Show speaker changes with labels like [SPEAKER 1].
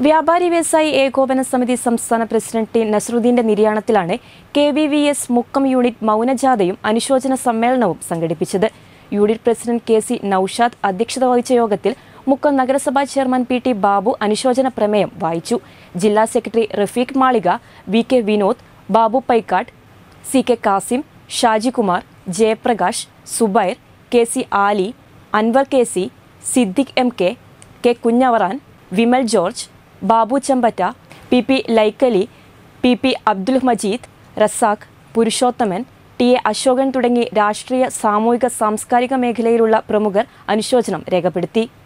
[SPEAKER 1] വ്യാപാരി വ്യവസായി ഏകോപന സമിതി സംസ്ഥാന പ്രസിഡന്റ് ടി നസറുദ്ദീന്റെ നിര്യാണത്തിലാണ് K V V S Mukkam unit മൗനജാഥയും അനുശോചന സമ്മേളനവും സംഘടിപ്പിച്ചത് unit president K C Naushad അധ്യക്ഷത വഹിച്ച യോഗത്തിൽ മുക്കം നഗരസഭാ ചെയർമാൻ പി ടി ബാബു അനുശോചന പ്രമേയം വായിച്ചു ജില്ലാ secretary Rafeeq Malika V K Vinod Babu Paikkad C K Kasim Shajikumar Jayaprakash Subair K C Ali Anwar K C Siddique M K K Kunjavaran Vimal George Babu Champatta P P Laikkali P P Abdul Majeed Razak Purushothaman T A Ashokan തുടങ്ങി രാഷ്ട്രീയ സാമൂഹിക സാംസ്കാരിക മേഖലയിലുള്ള പ്രമുഖർ അനുശോചനം രേഖപ്പെടുത്തി